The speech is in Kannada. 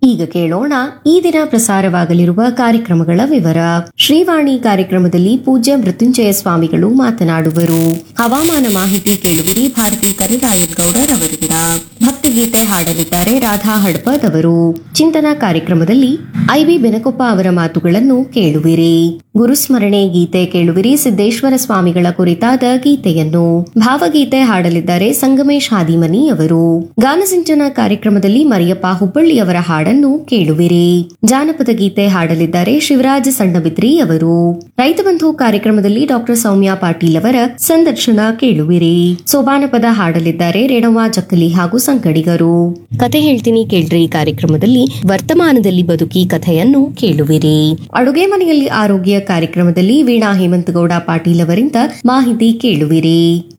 ಈಗ ಕೇಳೋಣ ಈ ದಿನ ಪ್ರಸಾರವಾಗಲಿರುವ ಕಾರ್ಯಕ್ರಮಗಳ ವಿವರ ಶ್ರೀವಾಣಿ ಕಾರ್ಯಕ್ರಮದಲ್ಲಿ ಪೂಜ್ಯ ಮೃತ್ಯುಂಜಯ ಸ್ವಾಮಿಗಳು ಮಾತನಾಡುವರು ಹವಾಮಾನ ಮಾಹಿತಿ ಕೇಳುವಿರಿ ಭಾರತಿ ಕರಿರಾಯಗೌಡರ್ ಅವರಿಂದ ಭಕ್ತಿಗೀತೆ ಹಾಡಲಿದ್ದಾರೆ ರಾಧಾ ಹಡ್ಪದ್ ಅವರು ಚಿಂತನ ಕಾರ್ಯಕ್ರಮದಲ್ಲಿ ಐಬಿ ಬೆನಕೊಪ್ಪ ಅವರ ಮಾತುಗಳನ್ನು ಕೇಳುವಿರಿ ಗುರುಸ್ಮರಣೆ ಗೀತೆ ಕೇಳುವಿರಿ ಸಿದ್ದೇಶ್ವರ ಸ್ವಾಮಿಗಳ ಕುರಿತಾದ ಗೀತೆಯನ್ನು ಭಾವಗೀತೆ ಹಾಡಲಿದ್ದಾರೆ ಸಂಗಮೇಶ್ ಹಾದಿಮನಿ ಅವರು ಗಾನಸಿಂಚನ ಕಾರ್ಯಕ್ರಮದಲ್ಲಿ ಮರಿಯಪ್ಪ ಹುಬ್ಬಳ್ಳಿ ಅವರ ಹಾಡನ್ನು ಕೇಳುವಿರಿ ಜಾನಪದ ಗೀತೆ ಹಾಡಲಿದ್ದಾರೆ ಶಿವರಾಜ ಸಣ್ಣಬಿದ್ರಿ ಅವರು ರೈತ ಬಂಧು ಕಾರ್ಯಕ್ರಮದಲ್ಲಿ ಡಾಕ್ಟರ್ ಸೌಮ್ಯ ಪಾಟೀಲ್ ಅವರ ಸಂದರ್ಶನ ಕೇಳುವಿರಿ ಸೋಬಾನಪದ ಹಾಡಲಿದ್ದಾರೆ ರೇಣವ್ವ ಜಕ್ಕಲಿ ಹಾಗೂ ಸಂಗಡಿಗರು ಕತೆ ಹೇಳ್ತೀನಿ ಕೇಳ್ರಿ ಕಾರ್ಯಕ್ರಮದಲ್ಲಿ ವರ್ತಮಾನದಲ್ಲಿ ಬದುಕಿ ಕಥೆಯನ್ನು ಕೇಳುವಿರಿ ಅಡುಗೆ ಮನೆಯಲ್ಲಿ ಆರೋಗ್ಯ ಕಾರ್ಯಕ್ರಮದಲ್ಲಿ ವೀಣಾ ಹೇಮಂತಗೌಡ ಪಾಟೀಲ್ ಅವರಿಂದ ಮಾಹಿತಿ ಕೇಳುವಿರಿ